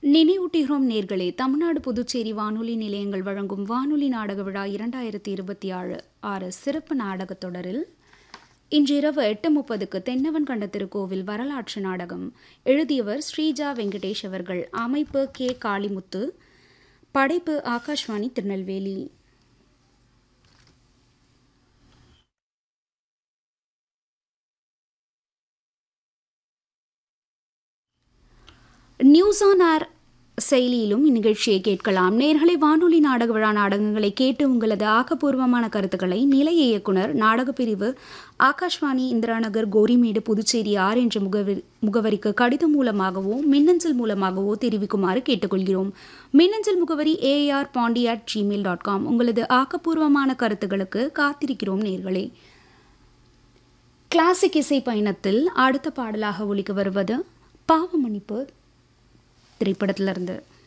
நினைவூட்டுகிறோம் நேர்களே தமிழ்நாடு புதுச்சேரி வானொலி நிலையங்கள் வழங்கும் வானொலி நாடக விழா இரண்டாயிரத்தி இருபத்தி ஆறு ஆறு சிறப்பு நாடகத் தொடரில் இன்றிரவு எட்டு முப்பதுக்கு தென்னவன் கண்ட திருக்கோவில் வரலாற்று நாடகம் எழுதியவர் ஸ்ரீஜா வெங்கடேஷ் அவர்கள் அமைப்பு கே காளிமுத்து படைப்பு Akashvani Tirunelveli news on air செயலியிலும் இந்நிகழ்ச்சியை கேட்கலாம் நேர்களை வானொலி நாடக விழா நாடகங்களை கேட்டு உங்களது ஆக்கப்பூர்வமான கருத்துக்களை நிலைய இயக்குனர் நாடகப் பிரிவு ஆகாஷ்வாணி இந்திராநகர் கோரிமேடு புதுச்சேரி ஆர் என்ற முகவரி முகவரிக்கு கடிதம் மூலமாகவோ மின்னஞ்சல் மூலமாகவோ தெரிவிக்குமாறு கேட்டுக்கொள்கிறோம் மின்னஞ்சல் முகவரி AR Pondy at Gmail dot com உங்களது ஆக்கப்பூர்வமான கருத்துக்களுக்கு காத்திருக்கிறோம் நேர்களே கிளாசிக் இசை பயணத்தில் அடுத்த பாடலாக ஒலிக்க வருவது பாவமன்னிப்பு திரைப்படத்திலிருந்து